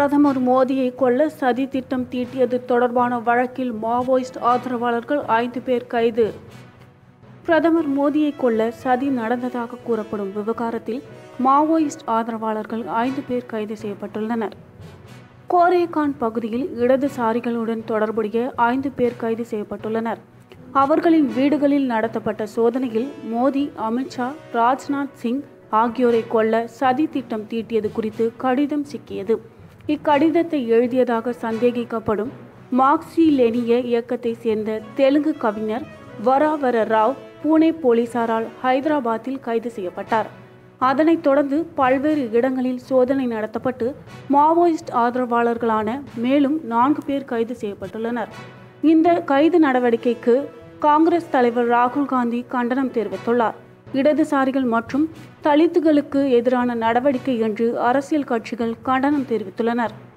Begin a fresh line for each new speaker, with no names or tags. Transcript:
பிரதமர் மோடியை கொல்ல சதி திட்டம் தீட்டியது தொடர்பான வழக்கில் மாவோயிஸ்ட் ஆதரவாளர்கள் ஐந்து பேர் கைது பிரதமர் மோடியை கொல்ல சதி நடந்ததாக கூறப்படும் விவகாரத்தில் மாவோயிஸ்ட் ஆதரவாளர்கள் ஐந்து பேர் கைது செய்யப்பட்டுள்ளனர் கோரேகான் பகுதியில் இடதுசாரிகளுடன் தொடர்புடைய ஐந்து பேர் கைது செய்யப்பட்டுள்ளனர் அவர்களின் வீடுகளில் நடத்தப்பட்ட சோதனையில் மோடி அமித்ஷா ராஜ்நாத் சிங் ஆகியோரை கொல்ல சதி திட்டம் தீட்டியது குறித்து கடிதம் சிக்கியது இக்கடிதத்தை எழுதியதாக சந்தேகிக்கப்படும் மார்க்சி லெனிய இயக்கத்தை சேர்ந்த தெலுங்கு கவிஞர் வராவர ராவ் பூனே போலீசாரால் ஹைதராபாத்தில் கைது செய்யப்பட்டார் அதனைத் தொடர்ந்து பல்வேறு இடங்களில் சோதனை நடத்தப்பட்டு மாவோயிஸ்ட் ஆதரவாளர்களான மேலும் நான்கு பேர் கைது செய்யப்பட்டுள்ளனர் இந்த கைது நடவடிக்கைக்கு காங்கிரஸ் தலைவர் ராகுல் காந்தி கண்டனம் தெரிவித்துள்ளார் இடதுசாரிகள் மற்றும் தலித்துகளுக்கு எதிரான நடவடிக்கை என்று அரசியல் கட்சிகள் கண்டனம் தெரிவித்துள்ளனர்